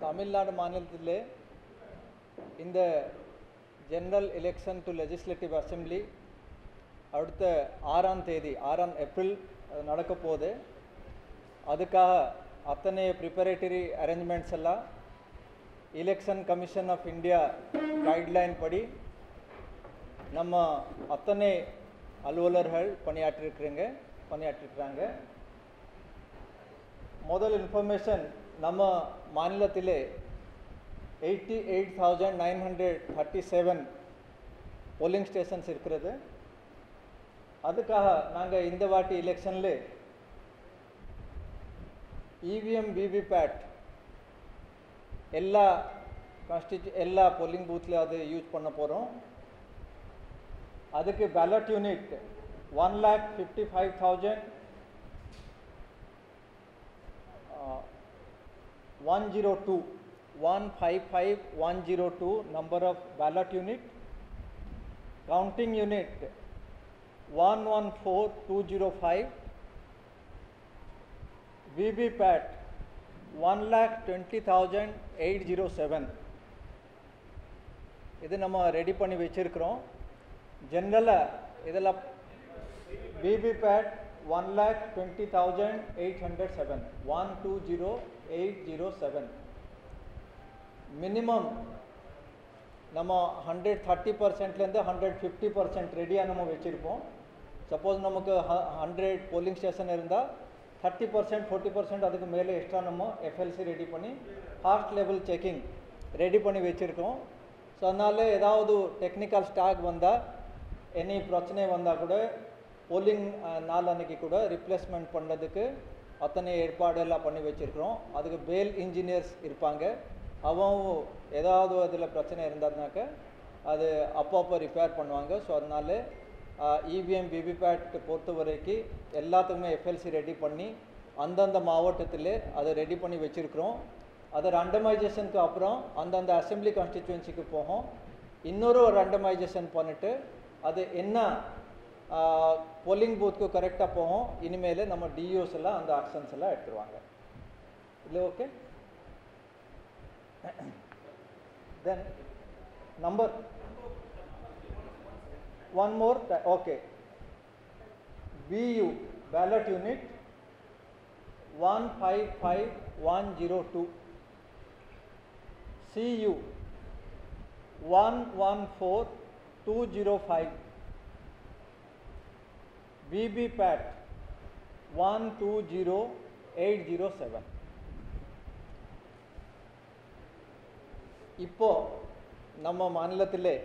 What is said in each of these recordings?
தமிழ்நாடு மாநிலத்திலே இந்த general election to legislative assembly அடுத்த ஆறாம் தேதி ஆறாம் ஏப்ரல் அது நடக்க போகுது அதுக்காக அத்தனை ப்ரிப்பரேட்டரி அரேஞ்ச்மெண்ட்ஸ் எல்லாம் election commission of India guideline படி நம்ம அத்தனை அலுவலர்கள் பணியாற்றிருக்கிறீங்க பணியாற்றிருக்கிறாங்க முதல் இன்ஃபர்மேஷன் நம்ம மாநிலத்திலே eighty eight thousand nine hundred thirty seven polling stations இருக்கிறது அதுக்காக நாங்கள் இந்த வாட்டி எலெக்ஷனில் இவிஎம் விவிபேட் எல்லா கான்ஸ்டியூ எல்லா போலிங் பூத்தில் அது யூஸ் பண்ண போகிறோம் அதுக்கு ballot unit one lakh fifty five thousand one zero two one five five one zero two number of ballot unit counting unit one one four two zero five VVPAT one lakh twenty thousand eight zero seven இது நம்ம ready பண்ணி வச்சுருக்கிறோம் ஜென்ரலாக இதில் VVPAT one lakh twenty thousand eight hundred seven one two zero eight zero seven minimum நம்ம hundred thirty பர்சன்ட்லேருந்து hundred fifty percent ரெடியாக நம்ம வச்சுருப்போம் சப்போஸ் நமக்கு ஹண்ட்ரட் போலிங் ஸ்டேஷன் இருந்தால் தேர்ட்டி பர்சன்ட் ஃபோர்ட்டி பர்சன்ட் அதுக்கு மேலே எக்ஸ்ட்ரா நம்ம எஃப்எல்சி ரெடி பண்ணி ஃபாஸ்ட் லெவல் செக்கிங் ரெடி பண்ணி வச்சுருக்கோம் ஸோ அதனால் ஏதாவது டெக்னிக்கல் ஸ்டாக் வந்தால் எனி பிரச்சனை வந்தால் கூட போலிங் நாள் அன்னைக்கு கூட ரிப்ளேஸ்மெண்ட் பண்ணுறதுக்கு அத்தனை ஏற்பாடெல்லாம் பண்ணி வச்சுருக்கிறோம் அதுக்கு பேல் இன்ஜினியர்ஸ் இருப்பாங்க அவங்க ஏதாவது அதில் பிரச்சனை இருந்ததுனாக்க அது அப்பப்போ ரிப்பேர் பண்ணுவாங்க ஸோ அதனால இவிஎம் விவிபேட் பொறுத்த வரைக்கும் எல்லாத்துக்குமே எஃப்எல்சி ரெடி பண்ணி அந்தந்த மாவட்டத்தில் அதை ரெடி பண்ணி வச்சுருக்கிறோம் அது ரண்டமைசேஷனுக்கு அப்புறம் அந்தந்த அசம்பிளி கான்ஸ்டிச்சுவன்சிக்கு போகும் இன்னொரு ரண்டமைசேஷன் பண்ணிவிட்டு அது என்ன போலிங் பூத்துக்கு கரெக்டாக போகும் இனிமேல் நம்ம டிஓஸ் எல்லாம் அந்த ஆக்ஷன்ஸ் எல்லாம் எடுத்துருவாங்க இல்லை okay then number one more okay bu ballot unit 155102 cu 114205 vbpat 120807 இப்போ நம்ம மாநிலத்திலே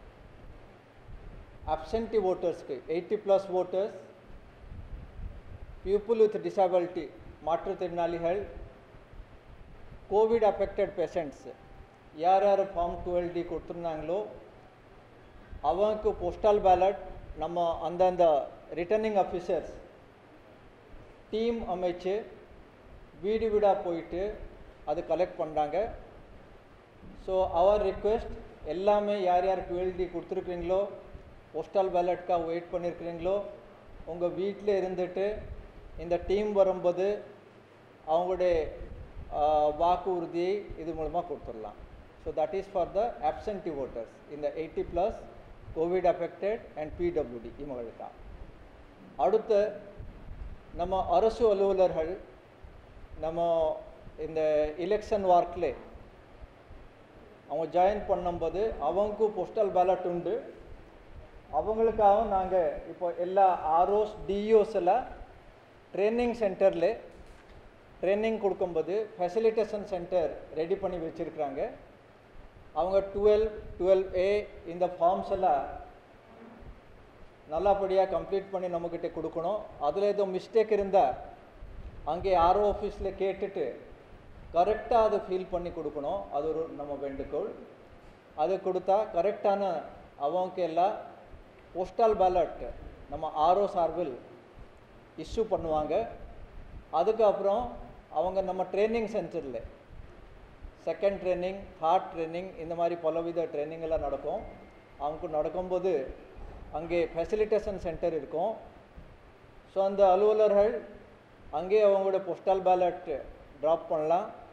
absentee ஓட்டர்ஸ்க்கு eighty plus voters people with disability மாற்றுத்திறனாளிகள் கோவிட் அஃபெக்டட் பேஷண்ட்ஸ் யார் யார் ஃபார்ம் டுவெல் டி கொடுத்துருந்தாங்களோ அவங்களுக்கு போஸ்டல் பேலட் நம்ம அந்தந்த ரிட்டர்னிங் ஆஃபீஸர்ஸ் டீம் அமைச்சு வீடு வீடாக போயிட்டு அது கலெக்ட் பண்ணுறாங்க ஸோ அவர் ரிக்வெஸ்ட் எல்லாமே யார் யார் டுவெல் டி கொடுத்துருக்குறீங்களோ போஸ்டல் பேலட்காக வெயிட் பண்ணியிருக்கிறீங்களோ உங்கள் வீட்டில் இருந்துட்டு இந்த டீம் வரும்போது அவங்களுடைய வாக்குறுதியை இது மூலமாக கொடுத்துடலாம் so that is for the absentee voters இந்த eighty plus COVID affected and PWD இவங்களுக்காக அடுத்து நம்ம அரசு அலுவலர்கள் நம்ம இந்த எலெக்ஷன் ஒர்க்கில் அவங்க ஜாயின் பண்ணும்போது அவங்களுக்கும் போஸ்டல் பேலட் உண்டு அவங்களுக்காகவும் நாங்கள் இப்போ எல்லா ஆர்ஓஸ் டிஓஸ் எல்லாம் ட்ரைனிங் சென்டரில் ட்ரைனிங் கொடுக்கும்போது ஃபெசிலிட்டேஷன் சென்டர் ரெடி பண்ணி வச்சுருக்குறாங்க அவங்க டுவெல் டுவெல் ஏ இந்த ஃபார்ம்ஸ் எல்லாம் நல்லபடியாக கம்ப்ளீட் பண்ணி நம்மக்கிட்ட கொடுக்கணும் அதில் ஏதோ மிஸ்டேக் இருந்தால் அங்கே ஆர்ஓ ஆஃபீஸில் கேட்டுட்டு கரெக்டாக அதை ஃபீல் பண்ணி கொடுக்கணும் அது ஒரு நம்ம வேண்டுகோள் அது கொடுத்தா கரெக்டான அவங்க எல்லாம் போஸ்டல் பேலட் நம்ம ஆர்ஓ சார்பில் இஷ்யூ பண்ணுவாங்க அதுக்கப்புறம் அவங்க நம்ம ட்ரைனிங் சென்டரில் செகண்ட் ட்ரைனிங் ஹார்ட் ட்ரைனிங் இந்த மாதிரி பலவித ட்ரைனிங் எல்லாம் நடக்கும் அவங்க நடக்கும்போது அங்கே ஃபெசிலிட்டேஷன் சென்டர் இருக்கும் ஸோ அந்த அலுவலர்கள் அங்கே அவங்களோட போஸ்டல் பேலட் ட்ராப் பண்ணலாம்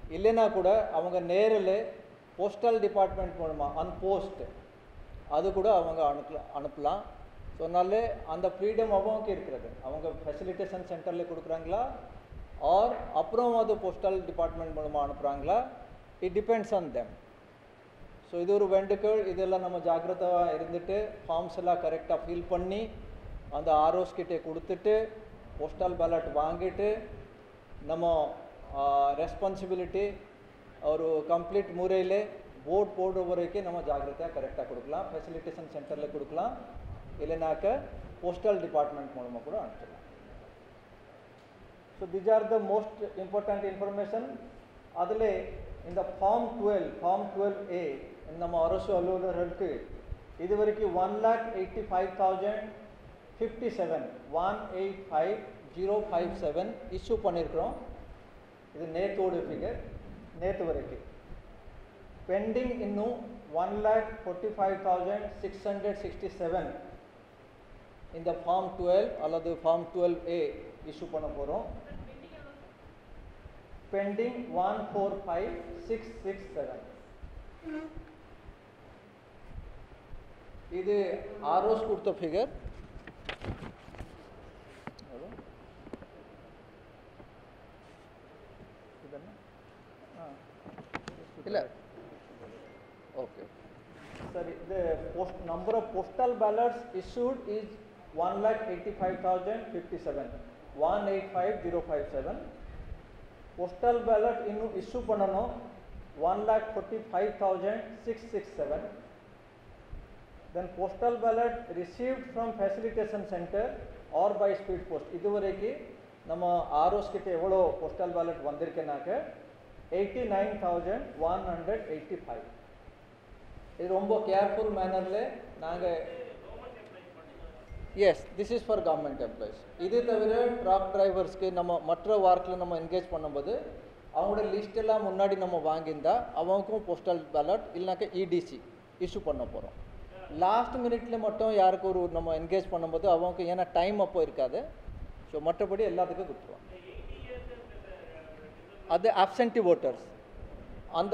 இல்லைன்னா கூட அவங்க நேரில் போஸ்டல் டிபார்ட்மெண்ட் மூலமாக அன் போஸ்ட் அது கூட அவங்க அனுப்பலாம் அனுப்பலாம் ஸோ அதனால அந்த ஃப்ரீடம் அவங்க இருக்கிறது அவங்க ஃபெசிலிட்டேஷன் சென்டரில் கொடுக்குறாங்களா ஆர் அப்புறம் அது போஸ்டல் டிபார்ட்மெண்ட் மூலமாக அனுப்புகிறாங்களா it depends on them so இது ஒரு வேண்டுகோள் இதெல்லாம் நம்ம ஜாக்கிரதையாக இருந்துட்டு ஃபார்ம்ஸ் எல்லாம் கரெக்டாக ஃபில் பண்ணி அந்த ஆர்ஓஸ் கிட்டே கொடுத்துட்டு போஸ்டல் பேலட் வாங்கிட்டு நம்ம ரெஸ்பான்சிபிலிட்டி ஒரு கம்ப்ளீட் முறையில் போர்ட் போடுற வரைக்கும் நம்ம ஜாக்கிரதையாக கரெக்டாக கொடுக்கலாம் ஃபெசிலிட்டேஷன் சென்டரில் கொடுக்கலாம் இல்லைனாக்க போஸ்டல் டிபார்ட்மெண்ட் மூலமாக கூட அனுப்பிச்சிடலாம் so this are the most important information அதில் இந்த form twelve form twelve A நம்ம அரசு அலுவலர்களுக்கு இது வரைக்கும் one lakh eighty five thousand fifty seven one eight five zero five seven issue பண்ணியிருக்கிறோம் இது நேத்தோட ஃபிகர் நேற்று வரைக்கும் பெண்டிங் இன்னும் one lakh forty five thousand six hundred sixty seven இந்த ஃபார்ம் டுவெல் அல்லது ஃபார்ம் டுவெல் ஏ இஷ்யூ பண்ண போகிறோம் pending one four five six six seven இது ஆர்ஓஸ் கொடுத்த ஃபிகர் இல்லை ஓகே சரி the post number of postal ballots issued is 1 lakh 85,057 185057 postal ballot இன்னும் issue பண்ணணும் 1 lakh 45,667 then postal ballot received from facilitation center or by speed post இதுவரைக்கு நம்ம ROs கிட்ட எவ்வளோ போஸ்டல் பேலட் வந்திருக்குனாக்க eighty nine thousand one hundred eighty five இது ரொம்ப careful மேனரில் நாங்கள் yes this is for government employees இது தவிர ட்ராக் டிரைவர்ஸ்க்கு நம்ம மற்ற ஒர்க்கில் நம்ம என்கேஜ் பண்ணும்போது அவங்களோட லிஸ்ட் எல்லாம் முன்னாடி நம்ம வாங்கியிருந்தா அவங்களுக்கும் போஸ்டல் பேலட் இல்லைனாக்கா இடிசி இஷ்யூ பண்ண போகிறோம் லாஸ்ட் மினிட்ல மட்டும் யாருக்கு ஒரு நம்ம என்கேஜ் பண்ணும்போது அவங்களுக்கு ஏன்னா டைம் அப்போ இருக்காது ஸோ மற்றபடி எல்லாத்துக்கும் கொடுத்துருவோம் அது அப்சென்டி ஓட்டர்ஸ் அந்த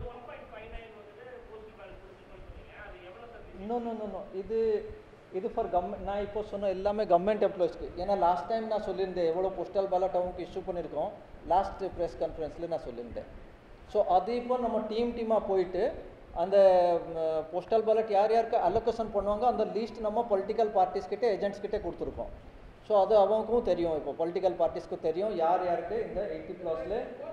இன்னும் இன்னும் இது இது ஃபார் கவர்மெண்ட் நான் இப்போ சொன்ன எல்லாமே கவர்மெண்ட் எம்ப்ளாயிஸ்க்கு ஏன்னா லாஸ்ட் டைம் நான் சொல்லியிருந்தேன் எவ்வளோ போஸ்டல் பேலட் அவங்களுக்கு இஷ்யூ பண்ணியிருக்கோம் லாஸ்ட் ப்ரெஸ் கான்ஃபரன்ஸில் நான் சொல்லியிருந்தேன் ஸோ அது இப்போ நம்ம டீம் டீமாக போயிட்டு அந்த போஸ்டல் பேலட் யார் யாருக்கு அலோகேஷன் பண்ணுவாங்க அந்த லீஸ்ட் நம்ம பொலிட்டிக்கல் பார்ட்டிஸ் கிட்ட ஏஜென்ட்ஸ் கிட்டே கொடுத்துருக்கோம் ஸோ அது அவங்களுக்கும் தெரியும் இப்போ பொலிட்டிக்கல் பார்ட்டிஸ்க்கு தெரியும் யார் யாருக்கு இந்த எயிட்டி ப்ளஸில்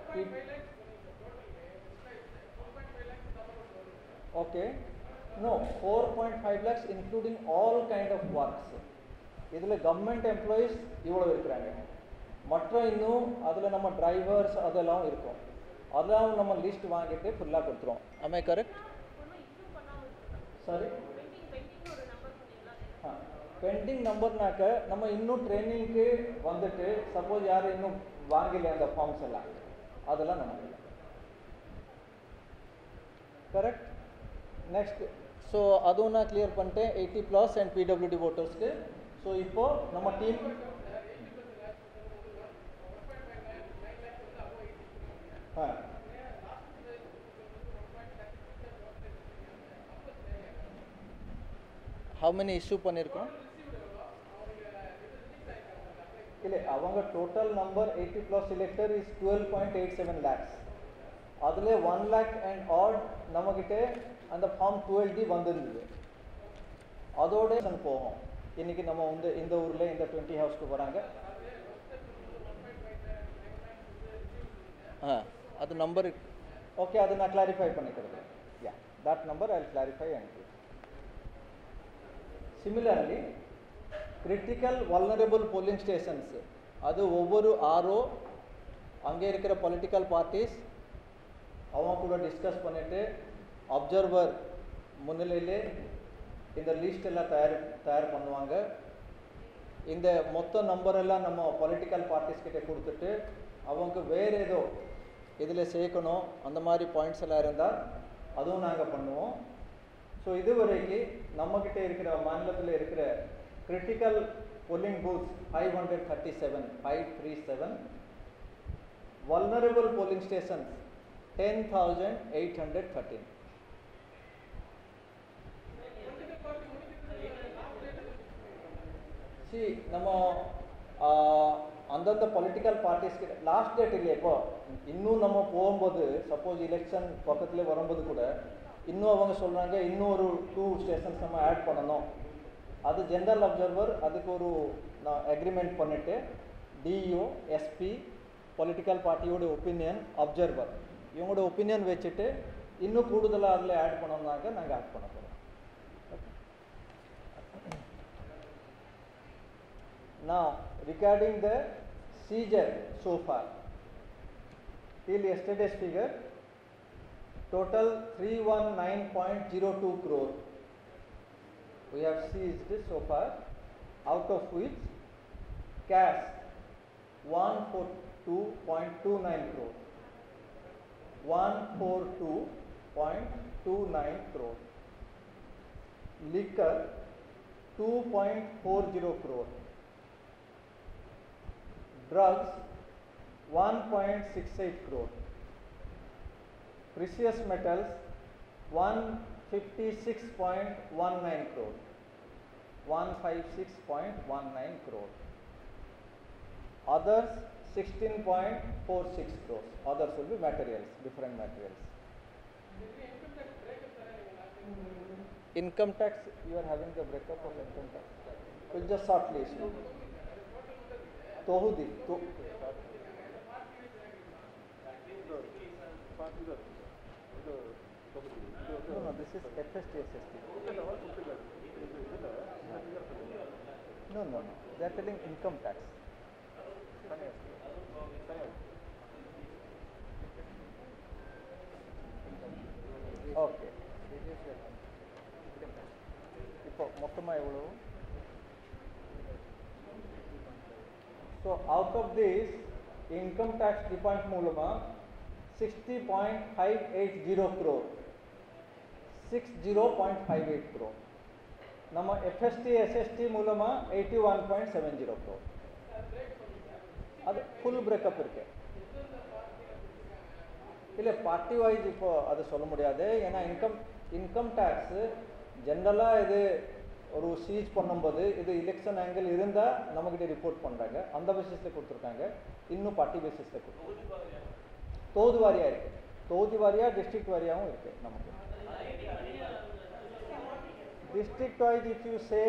okay no four point five lakhs including all kind of works இதில் கவர்மெண்ட் எம்ப்ளாயீஸ் இவ்வளோ இருக்கிறாங்க மற்ற இன்னும் அதில் நம்ம டிரைவர்ஸ் அதெல்லாம் இருக்கும் அதெல்லாம் நம்ம லிஸ்ட் வாங்கிட்டு ஃபுல்லாக கொடுத்துருவோம் am I correct sorry ah pending நம்பர்னாக்க நம்ம இன்னும் ட்ரைனிங்க்கு வந்துட்டு சப்போஸ் யாரும் இன்னும் வாங்கல அந்த ஃபார்ம்ஸ் எல்லாம் அதெல்லாம் நம்ம கரெக்ட் நெக்ஸ்ட் ஸோ அதுவும் நான் கிளியர் பண்ணிட்டேன் எயிட்டி ப்ளஸ் அண்ட் பிடபிள்யூடி ஓட்டர்ஸ்க்கு ஸோ இப்போ நம்ம team ah how many issue பண்ணியிருக்கோம் இல்லை அவங்க total number eighty plus elector is twelve point eight seven lakhs அதில் ஒன் லேக் அண்ட் ஆட் நம்மக்கிட்ட அந்த ஃபார்ம் டுவெல் டி வந்திருந்தது அதோட போகும் இன்னைக்கு நம்ம வந்து இந்த ஊரில் இந்த டுவெண்ட்டி ஹவுஸ்க்கு வராங்க ஆ அது நம்பர் ஓகே அது நான் கிளாரிஃபை பண்ணிக்கிறது yeah that number I clarify and similarly critical vulnerable polling stations அது ஒவ்வொரு ஆர்ஓ அங்கே இருக்கிற பொலிட்டிக்கல் பார்ட்டிஸ் அவங்க கூட டிஸ்கஸ் பண்ணிவிட்டு அப்சர்வர் முன்னிலையிலே இந்த லிஸ்ட் எல்லாம் தயார் தயார் பண்ணுவாங்க இந்த மொத்த நம்பர் எல்லாம் நம்ம பொலிட்டிக்கல் பார்ட்டிஸ் கிட்ட கொடுத்துட்டு அவங்க வேறு ஏதோ இதில் சேர்க்கணும் அந்த மாதிரி பாயிண்ட்ஸ் எல்லாம் இருந்தால் அதுவும் நாங்கள் பண்ணுவோம் ஸோ இதுவரைக்கு நம்மக்கிட்ட இருக்கிற மாநிலத்தில் இருக்கிற critical polling booths five hundred thirty seven five three seven vulnerable polling station ten thousand eight hundred thirteen சி நம்ம ஆ, அந்தந்த பொலிட்டிக்கல் பார்ட்டிஸ்க்கு லாஸ்ட் டேட் இல்லையா இப்போ இன்னும் நம்ம போகும்போது சப்போஸ் எலெக்ஷன் பக்கத்துல வரும்போது கூட இன்னும் அவங்க சொல்றாங்க இன்னும் ஒரு டூ ஸ்டேஷன்ஸ் நம்ம ஆட் பண்ணணும் அது ஜெனரல் அப்சர்வர் அதுக்கு ஒரு நான் அக்ரிமெண்ட் பண்ணிட்டு டிஇஓ எஸ்பி பொலிட்டிக்கல் பார்ட்டியோட ஒப்பீனியன் அப்சர்வர் இவங்களோட ஒப்பீனியன் வச்சுட்டு இன்னும் கூடுதலாக அதில் ஆட் பண்ணோம்னாக்க நாங்கள் ஆட் பண்ண போகிறோம் Now, regarding the seizure so far, till yesterday's figure, total 319.02 crore we have seized so far, out of which cash 142.29 crore. 142.29 crore. Liquor 2.40 crore. Drugs 1.68 crore. Precious metals 156.19 crore. 156.19 crore. Others 16.46 crores. Others will be materials, different materials. Income tax, you are having the breakup of income tax. We'll just shortly issue. Tohudi. To, no, no, this is FST, SST. No, no, no. They are telling income tax. Okay இப்போ மொத்தமாக எவ்வளோ so out of this income tax department மூலமாக sixty point five eight zero crore six zero point five eight crore நம்ம FST SST மூலமாக eighty one point seven zero crore அது full breakup இருக்கு இல்லை party wise இப்போ அது சொல்ல முடியாது ஏன்னா இன்கம் இன்கம் டேக்ஸு ஜென்ரலாக இது ஒரு சீஸ் பண்ணும்போது இது எலெக்ஷன் ஆங்கிள் இருந்தால் நம்மக்கிட்ட ரிப்போர்ட் பண்ணுறாங்க அந்த பேசிஸில் கொடுத்துருக்காங்க இன்னும் பார்ட்டி பேசிஸில் கொடுத்துருக்காங்க தொகுதி வாரியாக இருக்குது தொகுதி வாரியாக டிஸ்ட்ரிக்ட் வாரியாகவும் இருக்குது நமக்கு district wise if you say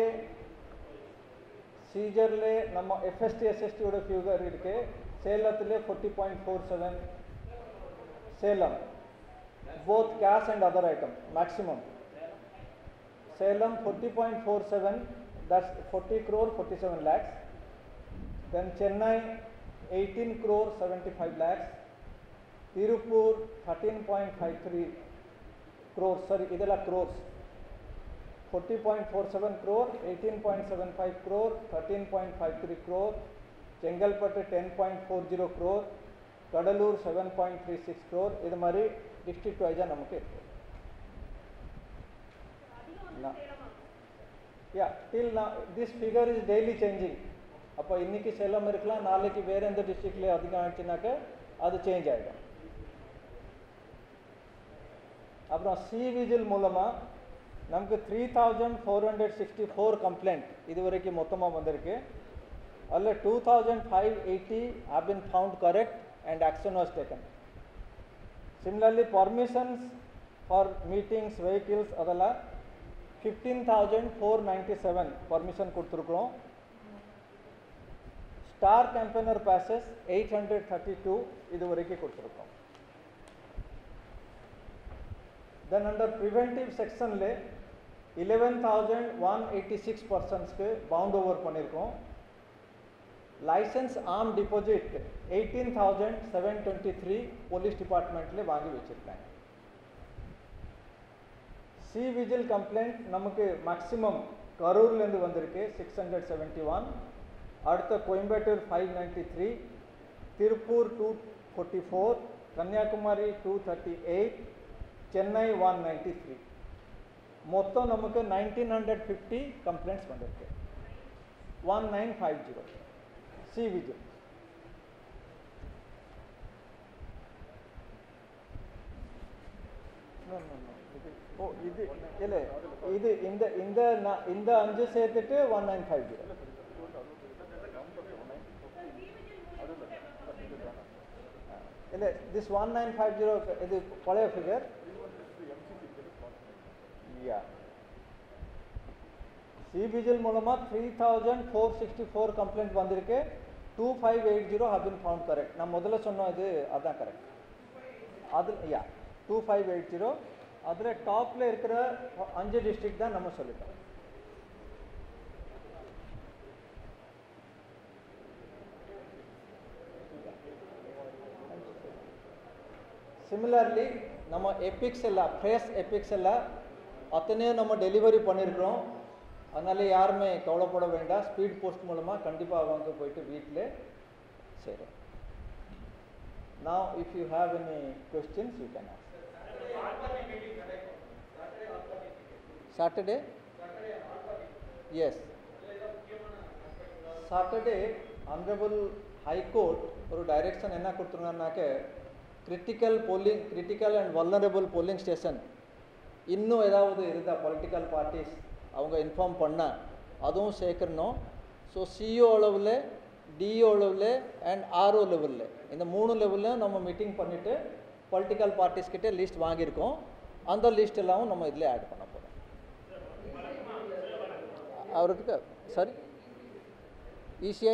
சீஜர்லே நம்ம எஃப்எஸ்டி எஸ்எஸ்டியோட ஃபியூகர் இருக்கு சேலத்தில் forty point four seven Salem both cash and other item maximum Salem forty point four seven that's forty crore forty seven lakhs then Chennai eighteen crore seventy five lakhs Tiruppur thirteen point five three crores sorry ಇದೆಲ್ಲ crores forty point four seven crore eighteen point seven five crore thirteen point five three crore Chengalpattu ten point four zero crore Cuddalore seven point three six crore இது மாதிரி district வைஸாக நமக்கு இருக்கு yeah டில் நான் this figure is daily changing அப்போ இன்னைக்கு சேலம் இருக்கலாம் நாளைக்கு வேற எந்த டிஸ்ட்ரிக்ட்ல அதிகம் ஆயிடுச்சுனாக்க அது சேஞ்ச் ஆகிடும் அப்புறம் சி விஜில் மூலமாக நமக்கு three thousand four hundred sixty four complaint இது வரைக்கும் மொத்தமாக வந்திருக்கு அதில் two thousand five eighty have been found correct and action was taken similarly permissions for meetings vehicles அதெல்லாம் fifteen thousand four ninety seven permission கொடுத்துருக்குறோம் star campaigner passes eight hundred thirty two இது வரைக்கும் கொடுத்துருக்கோம் தென் அண்டர் ப்ரிவென்டிவ் செக்ஷனில் eleven thousand one eighty six பர்சன்ஸ்க்கு bound over பண்ணியிருக்கோம் licence arm deposit eighteen thousand seven twenty three police டிபார்ட்மெண்ட்லேயே வாங்கி வச்சுருக்காங்க சி விஜில் கம்ப்ளைண்ட் நமக்கு மேக்ஸிமம் கரூர்லேருந்து வந்திருக்கு சிக்ஸ் ஹண்ட்ரட் செவன்ட்டி ஒன் அடுத்த Coimbatore five ninety three Tiruppur two forty four Kanniyakumari two thirty eight Chennai one ninety three மொத்தம் நமக்கு நைன்டீன் ஹண்ட்ரட் ஃபிஃப்டி கம்ப்ளைண்ட்ஸ் வந்திருக்கு one nine five zero C vigil No, no, no. இது ஓ இது இல்லை இது இந்த இந்த நா- இந்த அஞ்சு சேர்த்துட்டு ஒன் நைன் ஃபைவ் ஜீரோ இல்லை this one nine five zero இது பழைய ஃபிகர் யா சிபிஜில் மூலமாக three thousand four sixty four complaint வந்திருக்கு two five eight zero have been found correct நான் முதல்ல சொன்ன இது அதான் கரெக்ட் அது yeah two five eight zero அதில் டாப்பில் இருக்கிற அஞ்சு டிஸ்ட்ரிக்ட் தான் நம்ம சொல்லிட்டோம் சிமிலர்லி நம்ம எபிக்ஸ் எல்லாம் ஃப்ரெஷ் எபிக்ஸ் எல்லாம் அத்தனையும் நம்ம டெலிவரி பண்ணியிருக்கிறோம் அதனால யாருமே கவலைப்பட வேண்டாம் ஸ்பீட் போஸ்ட் மூலமாக கண்டிப்பாக அவங்க போயிட்டு வீட்டில் சேரும் Now, if you have any questions, you can ask. Saturday? Yes. Saturday honourable high court ஒரு டைரக்ஷன் என்ன கொடுத்துருங்கன்னாக்க critical polling critical and vulnerable polling station இன்னும் ஏதாவது இருந்தால் பொலிட்டிக்கல் பார்ட்டிஸ் அவங்க இன்ஃபார்ம் பண்ணால் அதுவும் சேர்க்கணும் ஸோ சிஓ அளவில் டிஓ அளவில் அண்ட் ஆர்ஓ லெவலில் இந்த மூணு லெவல்லையும் நம்ம மீட்டிங் பண்ணிவிட்டு பொலிட்டிக்கல் பார்ட்டிஸ் கிட்ட லிஸ்ட் வாங்கியிருக்கோம் அந்த லிஸ்ட் எல்லாம் நம்ம இதில் ஆட் பண்ண போகிறோம் அவருக்கு சாரி இசிஐ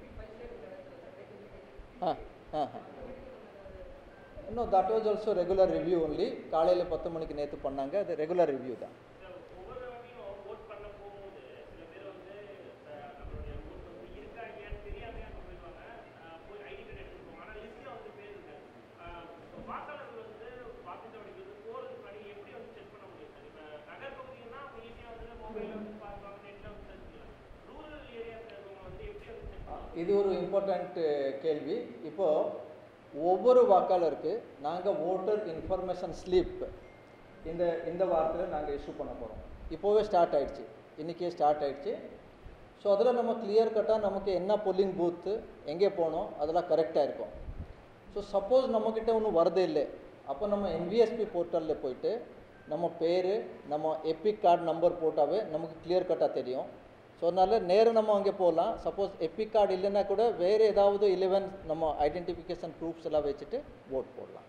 ஆ ஆ ஆ இன்னும் that was also regular review only காலையில் பத்து மணிக்கு நேற்று பண்ணாங்க அது ரெகுலர் ரிவ்யூ தான் ஒவ்வொரு வாட்டியும் vote பண்ண போகும்போது சில பேர் வந்து அஹ், நம்மளுடைய vote வந்து இருக்கா இல்லையான்னு தெரியாமையே அங்க போயிடுவாங்க. அஹ், போய் ID card எடுத்துட்டு போவாங்க. ஆனா list ல வந்து பேர் இருக்காது. அஹ், இப்ப வாக்காளர்கள் வந்து வாக்குச்சாவடிக்கு வந்து போறதுக்கு முன்னாடி எப்படி வந்து check பண்ண முடியும் சார்? இப்ப நகர்ப்பகுதின்னா அவங்க easy ஆ வந்து mobile ல வந்து பார்ப்பாங்க, net ல வந்து search பண்ணலாம். rural areas ல இருக்கவங்க வந்து எப்படி வந்து check பண்ணலாம்? இது ஒரு இம்பார்ட்டண்ட் கேள்வி இப்போ ஒவ்வொரு வாக்காளருக்கு நாங்கள் ஓட்டர் இன்ஃபர்மேஷன் ஸ்லிப் இந்த இந்த வாரத்தில் நாங்கள் இஷ்யூ பண்ண போகிறோம் இப்போவே ஸ்டார்ட் ஆயிடுச்சு இன்றைக்கே ஸ்டார்ட் ஆயிடுச்சு ஸோ அதில் நம்ம கிளியர் கட்டாக நமக்கு என்ன பொல்லிங் பூத்து எங்கே போகணும் அதெல்லாம் கரெக்டாக இருக்கும் ஸோ சப்போஸ் நம்மக்கிட்ட ஒன்றும் வரதே இல்லை அப்போ நம்ம என்விஎஸ்பி போர்ட்டலில் போயிட்டு நம்ம பேர் நம்ம எபிக் கார்டு நம்பர் போட்டாவே நமக்கு கிளியர் கட்டாக தெரியும் ஸோ அதனால நேரா நம்ம அங்கே போகலாம் சப்போஸ் எபிக் கார்டு இல்லைன்னா கூட வேறு ஏதாவது இலவன் நம்ம ஐடென்டிஃபிகேஷன் ப்ரூஃப்ஸ் எல்லாம் வச்சுட்டு ஓட் போடலாம்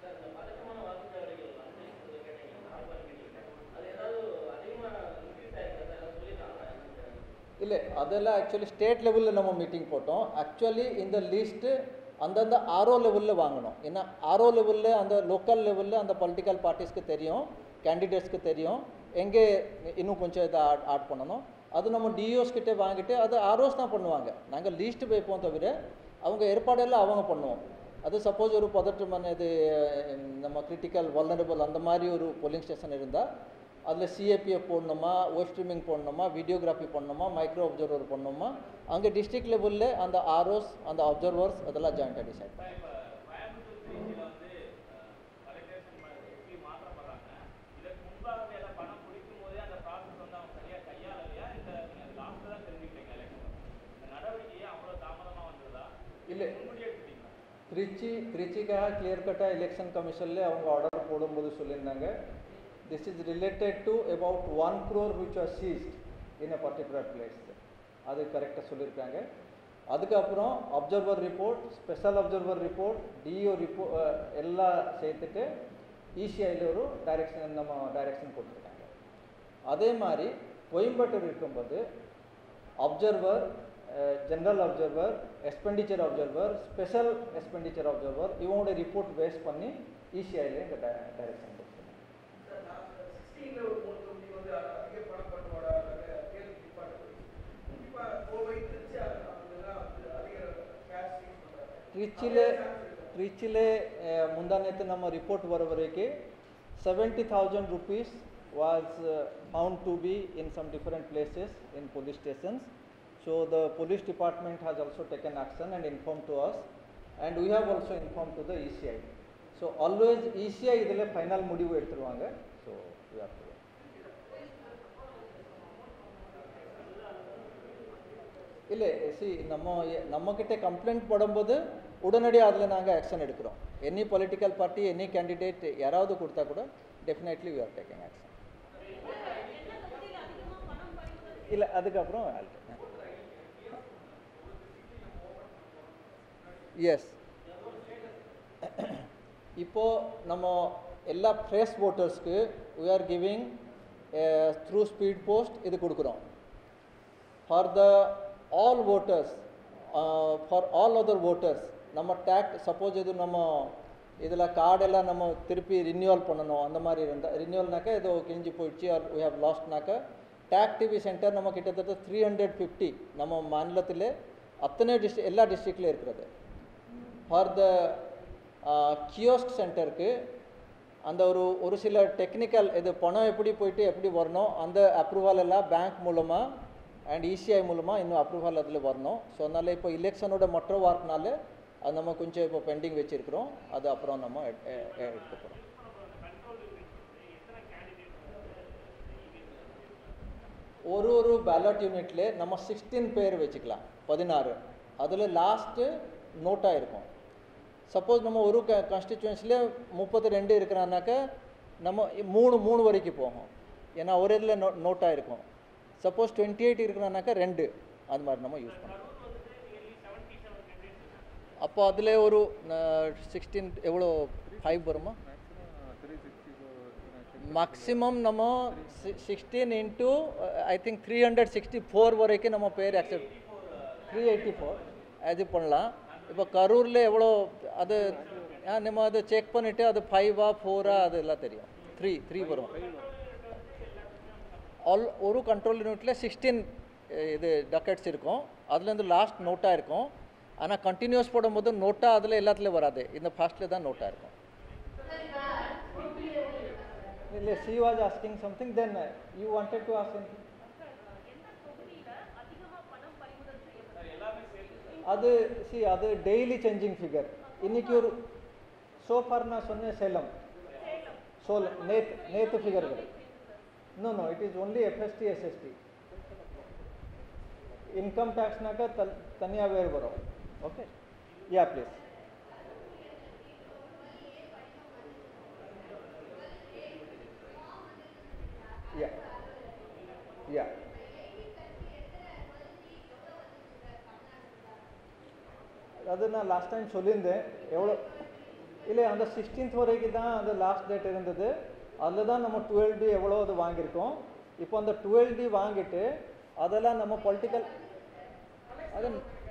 இல்லை அதெல்லாம் ஆக்சுவலி ஸ்டேட் லெவலில் நம்ம மீட்டிங் போட்டோம் ஆக்சுவலி இந்த லிஸ்ட்டு அந்தந்த ஆர்ஓ லெவலில் வாங்கணும் ஏன்னா ஆர்ஓ லெவலில் அந்த லோக்கல் லெவலில் அந்த பொலிட்டிக்கல் பார்ட்டிஸ்க்கு தெரியும் கேண்டிடேட்ஸ்க்கு தெரியும் எங்கே இன்னும் கொஞ்சம் இதை ஆட் ஆட் பண்ணணும் அது நம்ம டிஓஸ் கிட்டே வாங்கிட்டு அது ஆர்ஓஸ் தான் பண்ணுவாங்க நாங்கள் லீஸ்ட் வைப்போம் தவிர அவங்க ஏற்பாடெல்லாம் அவங்க பண்ணுவோம் அது சப்போஸ் ஒரு பதற்றமான இது அஹ், நம்ம கிரிட்டிக்கல் வல்னரபிள் அந்த மாதிரி ஒரு போலிங் ஸ்டேஷன் இருந்தால் அதில் சிஏபிஎஃப் போடணுமா ஓ ஸ்ட்ரீமிங் போடணுமா வீடியோகிராஃபி பண்ணணுமா மைக்ரோ அப்சர்வர் பண்ணணுமா அங்கே டிஸ்ட்ரிக்ட் லெவலில் அந்த ஆர்ஓஸ் அந்த அப்சர்வர்ஸ் அதெல்லாம் ஜாயிண்டாக டிசைட் இப்ப கோயம்புத்தூர் திருச்சியில வந்து கலெக்டரேஷன் எப்படி மாற்றப்படுறாங்க இதற்கு முன்பாகவே எல்லாம் பணம் பிடிக்கும் போதே அந்த ப்ராசஸ் வந்து அவங்க சரியா கையாளலையா இல்ல நீங்க லாஸ்ட்ல தான் தெரிஞ்சுக்கிட்டீங்க எலெக்ஷன் இந்த நடவடிக்கையே அவ்வளவு தாமதமா வந்ததா இல்லை முன்கூட்டியே எடுத்துட்டீங்களா திருச்சி திருச்சிக்காக கிளியர் கட்டாக எலெக்ஷன் கமிஷனில் அவங்க ஆர்டர் போடும்போது சொல்லியிருந்தாங்க this is related to about one crore which are seized in a particular place அது கரெக்டாக சொல்லியிருக்காங்க அதுக்கப்புறம் observer report special observer report DO report எல்லாம் சேர்த்துட்டு இசிஐயில் ஒரு டைரெக்ஷன் நம்ம டைரெக்ஷன் கொடுத்துருக்காங்க அதே மாதிரி கோயம்புத்தூர் இருக்கும்போது observer general observer expenditure observer special expenditure observer இவங்களோட ரிப்போர்ட் பேஸ் பண்ணி இசிஐயில் இந்த டைரெக்ஷன் கொடுத்துருக்காங்க சிக்ஸ்டீன்ல ஒரு மூணு தொகுதி வந்து அதிக பணப்பட்டுவாடா தேர்தல் நிப்பாட்டு கண்டிப்பா கோவை திருச்சி அதெல்லாம் வந்து அதிக கேஷ் யூஸ் பண்றாங்க ಟ್ರಿಚಿಲೆ ಟ್ರಿಚಿಲೆ ಮುಂದಾನೆತ್ತು ನಮ್ಮ ರಿಪೋರ್ಟ್ ಬರೋವರೆಗೆ seventy thousand rupees was found to be in some different places in police stations so the police department has also taken action and inform to us and we have also inform to the E C I so always E C I இதில் final முடிவு எடுத்துருவாங்க so we have to இல்லை சி நம்ம நம்மக்கிட்ட complaint போடும்போது உடனடியாக அதில் நாங்கள் ஆக்ஷன் எடுக்கிறோம் any political party any candidate யாராவது கொடுத்தா கூட definitely we are taking action இல்லை அதுக்கப்புறம் எஸ் இப்போ நம்ம எல்லா ஃப்ரெஷ் ஓட்டர்ஸ்க்கு we are giving through speed post இது கொடுக்குறோம் for the all voters for all other voters நம்ம டேக் சப்போஸ் இது நம்ம இதில் கார்டெல்லாம் நம்ம திருப்பி ரினியூவல் பண்ணணும் அந்த மாதிரி இருந்தால் ரினியூவல்னாக்கா ஏதோ கிழிஞ்சு போயிடுச்சு ஆர் வி ஹவ் லாஸ்ட்னாக்கா டேக் டிவி சென்டர் நம்ம கிட்டத்தட்ட த்ரீ ஹண்ட்ரட் ஃபிஃப்டி நம்ம மாநிலத்தில் அத்தனை டிஸ்ட்ரிக் எல்லா டிஸ்ட்ரிக்ட்லையும் இருக்கிறது ஃபார் த கியோஸ்க் சென்டருக்கு அந்த ஒரு ஒரு சில டெக்னிக்கல் இது பணம் எப்படி போயிட்டு எப்படி வரணும் அந்த அப்ரூவல் எல்லாம் பேங்க் மூலமாக அண்ட் இசிஐ மூலமாக இன்னும் அப்ரூவல் அதில் வரணும் ஸோ அதனால் இப்போ எலெக்ஷனோட மற்ற வார்க்குனால அது நம்ம கொஞ்சம் இப்போ பெண்டிங் வச்சுருக்கிறோம் அது அப்புறம் நம்ம எட்- எ- எ- எடுக்க போகிறோம் ஒரு ஒரு பேலட் யூனிட்ல நம்ம சிக்ஸ்டீன் பேர் வச்சுக்கலாம் பதினாறு அதில் லாஸ்ட்டு நோட்டாக இருக்கும் சப்போஸ் நம்ம ஒரு க கான்ஸ்டிச்சுவன்சியில் முப்பத்தி ரெண்டு இருக்கிறான்னாக்க நம்ம மூணு மூணு வரைக்கும் போகும் ஏன்னா ஒரு இதில் நோ நோட்டாக இருக்கும் சப்போஸ் டுவெண்ட்டி எயிட் இருக்கிறான்னாக்கா ரெண்டு அது மாதிரி நம்ம யூஸ் பண்ணலாம் அப்போ அதில் ஒரு சிக்ஸ்டீன் எவ்வளோ ஃபைவ் வருமா மேக்ஸிமம் நம்ம sixteen into I think three hundred sixty four வரைக்கும் நம்ம பேர் அக்செப்ட் த்ரீ எயிட்டி ஃபோர் அது பண்ணலாம் இப்போ கரூரில் எவ்வளோ அது ஆ, நம்ம அதை செக் பண்ணிவிட்டு அது ஃபைவா ஃபோரா அது எல்லாம் தெரியும் த்ரீ த்ரீ வரும் ஆல் ஒரு கண்ட்ரோல் யூனிட்டில் சிக்ஸ்டீன் இது டக்கெட்ஸ் இருக்கும் அதுலேருந்து லாஸ்ட் நோட்டாக இருக்கும் ஆனால் கண்டினியூஸ் போடும்போது நோட்டாக அதில் எல்லாத்துலேயும் வராது இந்த ஃபர்ஸ்ட்டில் தான் நோட்டாக இருக்கும் இல்லை she was asking something then you wanted to ask அது சி அது டெய்லி சேஞ்சிங் ஃபிகர் இன்னைக்கு ஒரு சோஃபார் நான் சொன்னேன் சேலம் சோல் நேத் நேத்து figure no no it is only FST SST income டேக்ஸ்னாக்கா தல் தனியாக வேறு வரும் ஓகே யா ப்ளீஸ் யா யா அது நான் லாஸ்ட் டைம் சொல்லியிருந்தேன் எவ்வளோ இல்லை அந்த சிக்ஸ்டீன்த் வரைக்கும் தான் அந்த லாஸ்ட் டேட் இருந்தது அதில் தான் நம்ம டுவெல் டி எவ்வளோ அது வாங்கியிருக்கோம் இப்போ அந்த டுவெல் டி வாங்கிட்டு அதெல்லாம் நம்ம பொலிட்டிக்கல் அது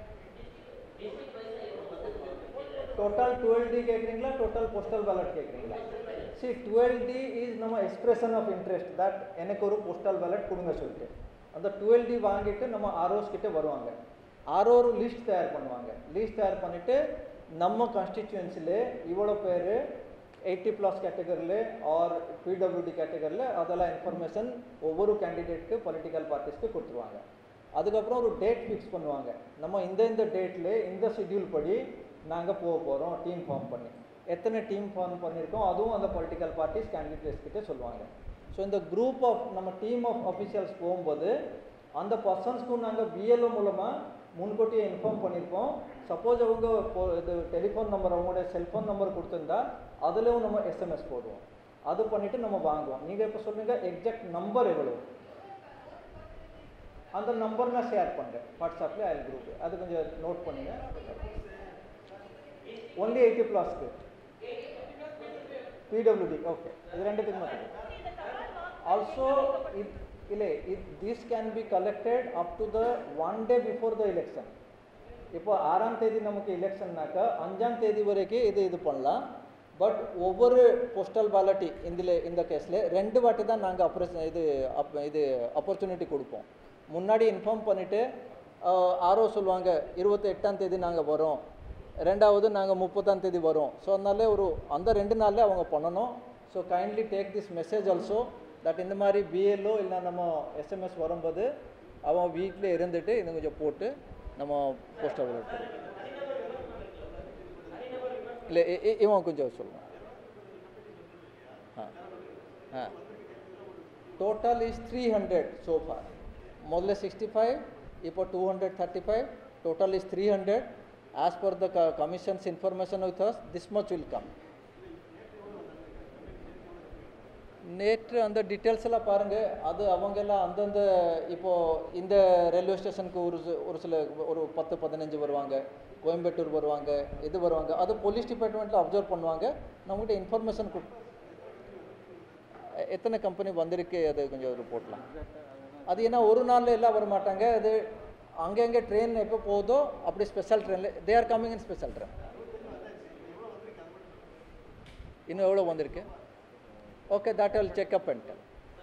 டோட்டல் டுவெல் டி கேட்குறீங்களா டோட்டல் போஸ்டல் பேலட் கேட்குறீங்களா சி டுவெல் டி இஸ் நம்ம எக்ஸ்பிரஷன் ஆஃப் இன்ட்ரெஸ்ட் தட் எனக்கு ஒரு போஸ்டல் பேலட் கொடுங்க சொல்லிட்டு அந்த டுவெல் டி வாங்கிட்டு நம்ம ஆர்ஓஸ் கிட்ட வருவாங்க ஆரோ ஒரு லிஸ்ட் தயார் பண்ணுவாங்க லிஸ்ட் தயார் பண்ணிட்டு நம்ம கான்ஸ்டிடியூன்சியில் இவ்வளோ பேர் எயிட்டி ப்ளஸ் கேட்டகரியில் ஆர் பிடபிள்யூடி கேட்டகரியில் அதெல்லாம் இன்ஃபர்மேஷன் ஒவ்வொரு கேண்டிடேட்க்கு பொலிட்டிக்கல் பார்ட்டிஸ்க்கு கொடுத்துருவாங்க அதுக்கப்புறம் ஒரு டேட் ஃபிக்ஸ் பண்ணுவாங்க நம்ம இந்த இந்த டேட்டில் இந்த ஷெட்யூல் படி நாங்கள் போக போகிறோம் டீம் ஃபார்ம் பண்ணி எத்தனை டீம் ஃபார்ம் பண்ணியிருக்கோம் அதுவும் அந்த பொலிட்டிக்கல் பார்ட்டிஸ் கேண்டிடேட்ஸ் கிட்ட சொல்லுவாங்க ஸோ இந்த குரூப் ஆஃப் நம்ம டீம் ஆஃப் அஃபிஷியல்ஸ் போகும்போது அந்த பர்சன்ஸ்க்கும் நாங்கள் பிஎல்ஓ மூலமாக முன்கூட்டியே இன்ஃபார்ம் பண்ணியிருப்போம் சப்போஸ் அவங்க இப்போ- இது டெலிஃபோன் நம்பர் அவங்களுடைய செல்ஃபோன் நம்பர் கொடுத்துருந்தா அதுலேயும் நம்ம எஸ்எம்எஸ் போடுவோம் அது பண்ணிவிட்டு நம்ம வாங்குவோம் நீங்கள் இப்போ சொல்லுங்க எக்ஸாக்ட் நம்பர் எவ்வளோ அந்த நம்பர் நான் ஷேர் பண்ணுறேன் வாட்ஸ்அப்பில் ஐ குரூப் அது கொஞ்சம் நோட் பண்ணுங்க ஒன்லி எயிட்டி ப்ளாஸ்க்கு பிடபிள்யூடி ஓகே இது ரெண்டுத்துக்கு மட்டும் ஆல்சோ it இல்லை it this can be collected up to the one day before the election இப்போ ஆறாம் தேதி நமக்கு எலெக்ஷன்னாக்கா அஞ்சாம் தேதி வரைக்கும் இது இது பண்ணலாம் பட் ஒவ்வொரு போஸ்டல் பேலட்டி இதில் இந்த கேஸில் ரெண்டு வாட்டி தான் நாங்கள் அப்ரேஷன் இது அப் இது ஆப்பர்ச்சுனிட்டி கொடுப்போம் முன்னாடி இன்ஃபார்ம் பண்ணிவிட்டு ஆரோ சொல்லுவாங்க இருபத்தி எட்டாம் தேதி நாங்கள் வரோம் ரெண்டாவது நாங்கள் முப்பதாம் தேதி வரோம் ஸோ அதனால ஒரு அந்த ரெண்டு நாளில் அவங்க பண்ணணும் so kindly take this message also that இந்த மாதிரி பிஎல்ஓ இல்லை நம்ம எஸ்எம்எஸ் வரும்போது அவன் வீட்டில் இருந்துட்டு இது கொஞ்சம் போட்டு நம்ம போஸ்டர் இல்லை இ- இ- இவன் கொஞ்சம் சொல்லுவான் ஆ ஆ total is three hundred so far ಮೊದಲೇ ಸಿಕ್ಸ್ಟಿ ಫೈವ್ இப்போ two hundred thirty five total is three hundred as per the commissions information with us this much will come நேற்று அந்த டீட்டெயில்ஸ் எல்லாம் பாருங்கள் அது அவங்க எல்லாம் அந்தந்த இப்போது இந்த ரயில்வே ஸ்டேஷனுக்கு ஒரு சி- ஒரு சில ஒரு பத்து பதினஞ்சு வருவாங்க கோயம்பேட்டூர் வருவாங்க இது வருவாங்க அது போலீஸ் டிபார்ட்மெண்ட்டில் அப்சர்வ் பண்ணுவாங்க நம்மகிட்ட இன்ஃபர்மேஷன் கொடு எத்தனை கம்பெனி வந்திருக்கு அது கொஞ்சம் ரிப்போர்ட்லாம் அது ஏன்னா ஒரு நாளில் எல்லாம் வர மாட்டாங்க அது அங்கங்கே ட்ரெயின் எப்போ போகுதோ அப்படி ஸ்பெஷல் ட்ரெயினில் they are coming in special train இன்னும் எவ்வளோ வந்திருக்கு okay that will check up and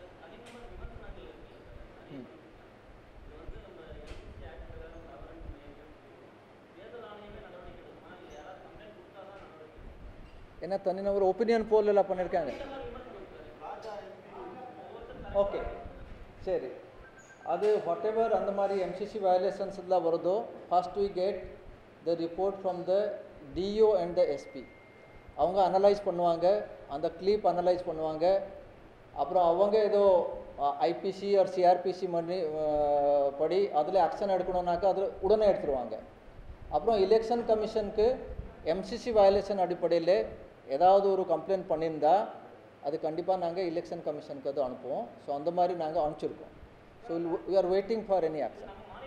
என்ன தனிநபர் ஒப்பீனியன் போல் எல்லாம் பண்ணியிருக்காங்க ஓகே சரி அது வாட் எவர் அந்த மாதிரி எம்சிசி வயலேஷன்ஸ் எல்லாம் வருதோ first we get the report from the DO and the SP அவங்க அனலைஸ் பண்ணுவாங்க அந்த கிளிப் அனலைஸ் பண்ணுவாங்க அப்புறம் அவங்க ஏதோ ஐபிசி ஆர் சிஆர்பிசி பண்ணி அஹ், படி அதில் ஆக்ஷன் எடுக்கணும்னாக்கா அதில் உடனே எடுத்துருவாங்க அப்புறம் எலெக்ஷன் கமிஷனுக்கு எம்சிசி வயலேஷன் அடிப்படையில் ஏதாவது ஒரு கம்ப்ளைண்ட் பண்ணியிருந்தா அது கண்டிப்பாக நாங்கள் எலெக்ஷன் கமிஷனுக்கு அது அனுப்புவோம் ஸோ அந்த மாதிரி நாங்கள் அனுப்பிச்சிருக்கோம் so we are waiting for any action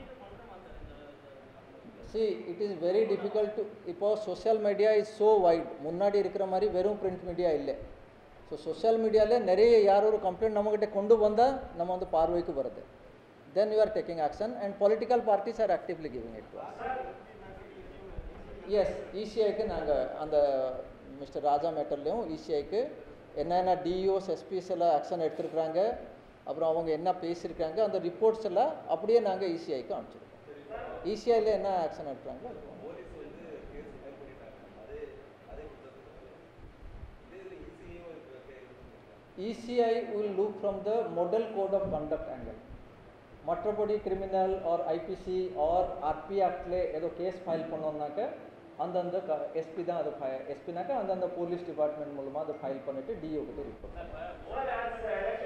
see it is very difficult to இப்போ social media is so wide முன்னாடி இருக்கிற மாதிரி வெறும் பிரிண்ட் மீடியா இல்லை ஸோ சோஷியல் மீடியாவில் நிறைய யார் ஒரு கம்ப்ளைண்ட் நம்மக்கிட்ட கொண்டு வந்தால் நம்ம வந்து பார்வைக்கு வருது then you are taking action and political parties are actively giving it to us இசிஐக்கு நாங்கள் அந்த மிஸ்டர் ராஜா மேட்டர்லேயும் இசிஐக்கு என்னென்ன டிஓஸ் எஸ்பிஸ் எல்லாம் ஆக்ஷன் எடுத்திருக்கிறாங்க அப்புறம் அவங்க என்ன பேசியிருக்காங்க அந்த ரிப்போர்ட்ஸ் எல்லாம் அப்படியே நாங்கள் இசிஐக்கு அனுப்பிச்சிருக்கோம் இசிஐயில் என்ன ஆக்ஷன் எடுக்கிறாங்களோ அது பண்ணுவோம். ECI will look from the model code of conduct angle. மற்றபடி criminal or IPC or RP ஆக்ட்ல ஏதோ கேஸ் ஃபைல் பண்ணோம்னாக்க அந்தந்த எஸ்பி தான் அதை ஃபை எஸ்பினாக்கா அந்தந்த போலீஸ் டிபார்ட்மெண்ட் மூலமாக அதை ஃபைல் பண்ணிட்டு டிஓ கிட்ட ரிப்போர்ட்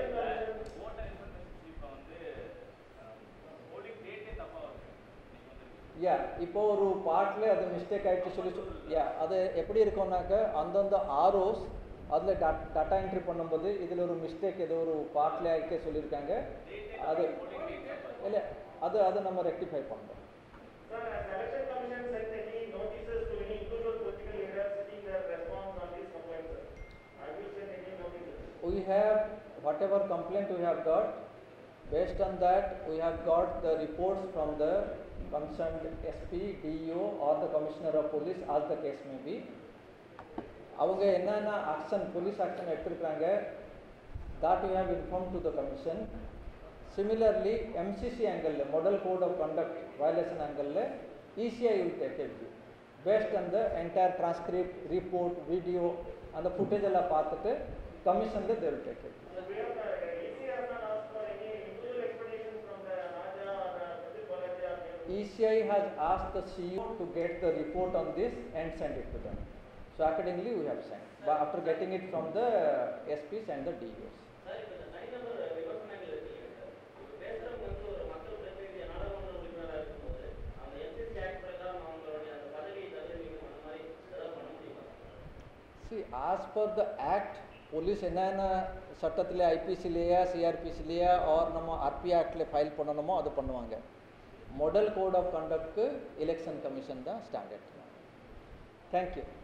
யா இப்போ ஒரு பார்ட்ல அது மிஸ்டேக் ஆயிடுச்சு சொல்லி யா அது எப்படி இருக்கும்னாக்க அந்தந்த ஆர்ஓஸ் அதில் டாட்டா என்ட்ரி பண்ணும்போது இதில் ஒரு மிஸ்டேக் ஏதோ ஒரு பார்ட்ல ஆகிக்க சொல்லியிருக்காங்க அது இல்லை அது அதை நம்ம ரெக்டிஃபை பண்ணுறோம் Sir, has Election Commission sent any notices to any individual political leaders seeking their response on these complaints, sir? Have you sent any notices? we have whatever complaint we have got based on that we have got the reports from the concerned sp do or the commissioner of police as the case may be அவங்க என்னென்ன action police action எடுத்திருக்கிறாங்க that we have informed to the commission similarly mcc angle model code of conduct violation angle eci will take a view based on the entire transcript report video அந்த footage எல்லாம் பார்த்துட்டு கமிஷனில் they will take it Sir, we have, uh, EC has not asked for any individual explanations from the Raja or uh, Pradeep Balaji or the- ECI has asked the CEO to get the report on this and send it to them. So accordingly we have sent, but after getting it from the SPs and the DOs. Sir இப்போ இந்த தனிநபர் விமர்சனங்கள் இருக்கு இல்லையா sir இப்போ பேசுறவங்க வந்து ஒரு மக்கள் பிரதிநிதி நாடாளுமன்ற உறுப்பினராக இருக்கும்போது அந்த எம்சிசி ஆக்ட் பிரகாரம் அவங்களுடைய அந்த பதவியை தகுதி அந்த மாதிரி ஏதாவது பண்ண முடியுமா See, as per the act, police என்னென்ன சட்டத்தில் ஐபிசிலேயா சிஆர்பிசிலேயா ஆர் நம்ம ஆர்பி ஆக்டில் ஃபைல் பண்ணணுமோ அது பண்ணுவாங்க மாடல் கோட் ஆஃப் கண்டக்ட்க்கு எலெக்ஷன் கமிஷன் தான் ஸ்டாண்டர்ட் தேங்க்யூ